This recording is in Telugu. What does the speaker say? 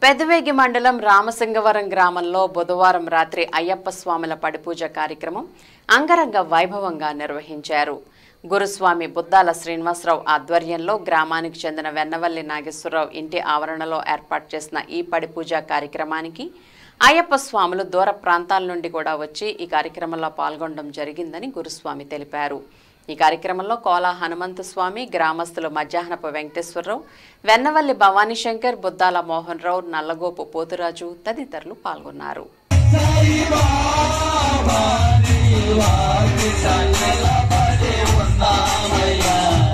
పెదవేగి మండలం రామసింగవరం గ్రామంలో బుధవారం రాత్రి అయ్యప్ప స్వాముల పడిపూజ కార్యక్రమం అంగరంగ వైభవంగా నిర్వహించారు గురుస్వామి బుద్దాల శ్రీనివాసరావు ఆధ్వర్యంలో గ్రామానికి చెందిన వెన్నవల్లి నాగేశ్వరరావు ఇంటి ఆవరణలో ఏర్పాటు చేసిన ఈ పడిపూజ కార్యక్రమానికి అయ్యప్ప స్వాములు దూర ప్రాంతాల నుండి కూడా వచ్చి ఈ కార్యక్రమంలో పాల్గొనడం జరిగిందని గురుస్వామి తెలిపారు ఈ కార్యక్రమంలో కోలా హనుమంత స్వామి గ్రామస్తులు మధ్యాహ్నపు వెంకటేశ్వరరావు వెన్నవల్లి భవానీ శంకర్ బుద్దాల మోహన్ రావు నల్లగోపు పోతురాజు తదితరులు పాల్గొన్నారు ఉన్నామయ్యా